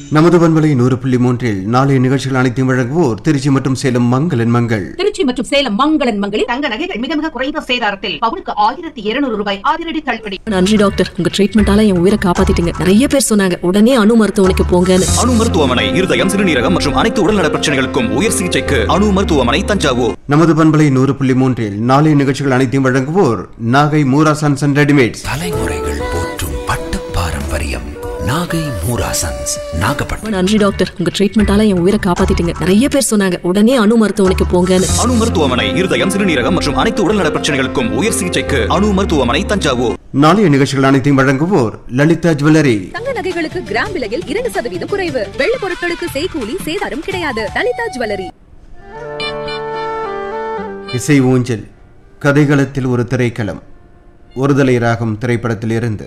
நமது பண்பலை நூறு புள்ளி மூன்றில் நாளைய நிகழ்ச்சிகள் அனைத்தையும் வழங்குவோர் திருச்சி மற்றும் சேலம் மங்களன் மங்கள் திருச்சி மற்றும் சேலம் மங்களன் மங்களில் தங்க நகைகள் மிக மிக குறைந்த சேதாரத்தில் பவுனுக்கு ஆயிரத்தி இருநூறு ரூபாய் அதிரடி தள்ளுபடி நன்றி டாக்டர் உங்க ட்ரீட்மெண்டால என் உயிரை காப்பாத்திட்டீங்க நிறைய பேர் சொன்னாங்க உடனே அணு மருத்துவமனைக்கு போங்கன்னு அணு மருத்துவமனை இருதயம் சிறுநீரகம் மற்றும் அனைத்து உடல்நல பிரச்சனைகளுக்கும் உயர் சிகிச்சைக்கு அணு மருத்துவமனை தஞ்சாவூர் நமது பண்பலை நூறு புள்ளி மூன்றில் நாளைய நிகழ்ச்சிகள் அனைத்தையும் வழங்குவோர் Nagai Moora sons and readymades தலைமுறைகள் போற்றும் பட்டு பாரம்பரியம் நாகை மூராசன்ஸ் நாகப்பட்டினம் நன்றி டாக்டர் உங்க ட்ரீட்மெண்டால என் உயிரை காப்பாத்திட்டீங்க நிறைய பேர் சொன்னாங்க உடனே அணு மருத்துவமனைக்கு போங்கன்னு அணு மருத்துவமனை இருதயம் சிறுநீரகம் மற்றும் அனைத்து உடல்நல பிரச்சனைகளுக்கும் உயர் சிகிச்சைக்கு அணு மருத்துவமனை தஞ்சாவூர் நாளைய நிகழ்ச்சிகள் அனைத்தையும் வழங்குவோர் லலிதா ஜுவல்லரி தங்க நகைகளுக்கு கிராம் விலையில் இரண்டு சதவீதம் குறைவு வெள்ளி பொருட்களுக்கு செய்கூலி சேதாரம் கிடையாது லலிதா ஜுவல்லரி இசை ஊஞ்சல் கதைகளத்தில் ஒரு திரைக்களம் ஒருதலை ராகம் திரைப்படத்தில் இருந்து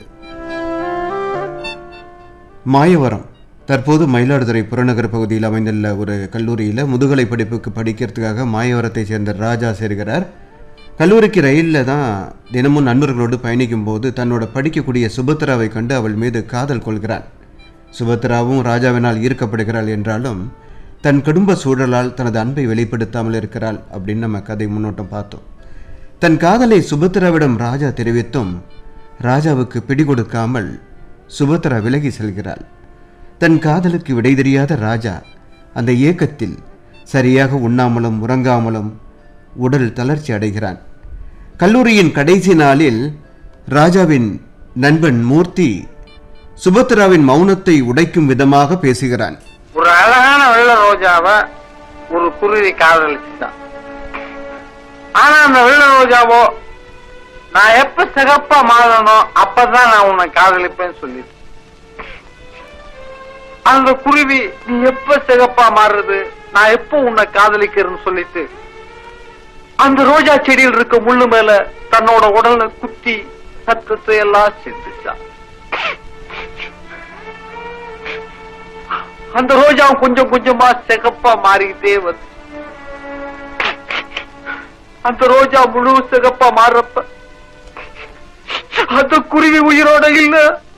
மாயவரம் தற்போது மயிலாடுதுறை புறநகர் பகுதியில் அமைந்துள்ள ஒரு கல்லூரியில் முதுகலை படிப்புக்கு படிக்கிறதுக்காக மாயவரத்தைச் சேர்ந்த ராஜா சேர்கிறார் கல்லூரிக்கு ரயிலில் தான் தினமும் நண்பர்களோடு பயணிக்கும் போது தன்னோட படிக்கக்கூடிய சுபத்ராவை கண்டு அவள் மீது காதல் கொள்கிறான் சுபத்ராவும் ராஜாவினால் ஈர்க்கப்படுகிறாள் என்றாலும் தன் குடும்ப சூழலால் தனது அன்பை வெளிப்படுத்தாமல் இருக்கிறாள் அப்படின்னு நம்ம கதை முன்னோட்டம் பார்த்தோம் தன் காதலை சுபத்ராவிடம் ராஜா தெரிவித்தும் ராஜாவுக்கு பிடி கொடுக்காமல் சுபத்ரா விலகி செல்கிறாள் தன் காதலுக்கு விடை தெரியாத ராஜா அந்த ஏக்கத்தில் சரியாக உண்ணாமலும் உறங்காமலும் உடல் தளர்ச்சி அடைகிறான் கல்லூரியின் கடைசி நாளில் ராஜாவின் நண்பன் மூர்த்தி சுபத்ராவின் மௌனத்தை உடைக்கும் விதமாக பேசுகிறான் ஒரு அழகான வெள்ளை ரோஜாவை ஒரு குருவி காதலிச்சுதான் ஆனா அந்த வெள்ளை ரோஜாவோ நான் எப்ப சிகப்பா மாறணும் அப்பதான் நான் உன்னை காதலிப்பேன்னு சொல்லி அந்த குருவி நீ எப்ப சிகப்பா மாறுறது நான் எப்போ உன்னை காதலிக்கிறேன்னு சொல்லிட்டு அந்த ரோஜா செடியில் இருக்க முள்ளு மேல தன்னோட உடலை குத்தி சத்தத்தை எல்லாம் செஞ்சுச்சான் அந்த ரோஜா கொஞ்சம் கொஞ்சமா சிகப்பா மாறிக்கிட்டே வந்து அந்த ரோஜா முழு சிகப்பா மாறுறப்ப அந்த குருவி உயிரோட இல்ல